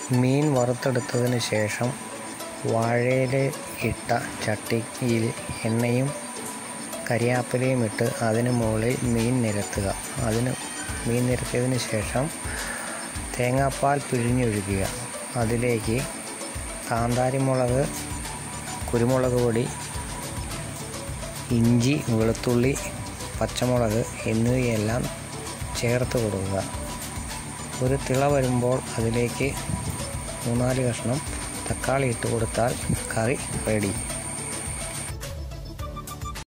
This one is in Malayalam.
മീൻ വറുത്തെടുത്തതിന് ശേഷം വാഴയില ഇട്ട ചട്ടിയിൽ എണ്ണയും കരിയാപ്പിലയും ഇട്ട് അതിന് മുകളിൽ മീൻ നിരത്തുക അതിന് മീൻ നിരത്തിയതിന് ശേഷം തേങ്ങാപ്പാൽ പിഴിഞ്ഞൊഴിക്കുക അതിലേക്ക് കാന്താരിമുളക് കുരുമുളക് പൊടി ഇഞ്ചി വെളുത്തുള്ളി പച്ചമുളക് എന്നിവയെല്ലാം ചേർത്ത് കൊടുക്കുക ഒരു തിള വരുമ്പോൾ അതിലേക്ക് മൂന്നാല് കഷ്ണം തക്കാളി ഇട്ട് കൊടുത്താൽ കറി റെഡി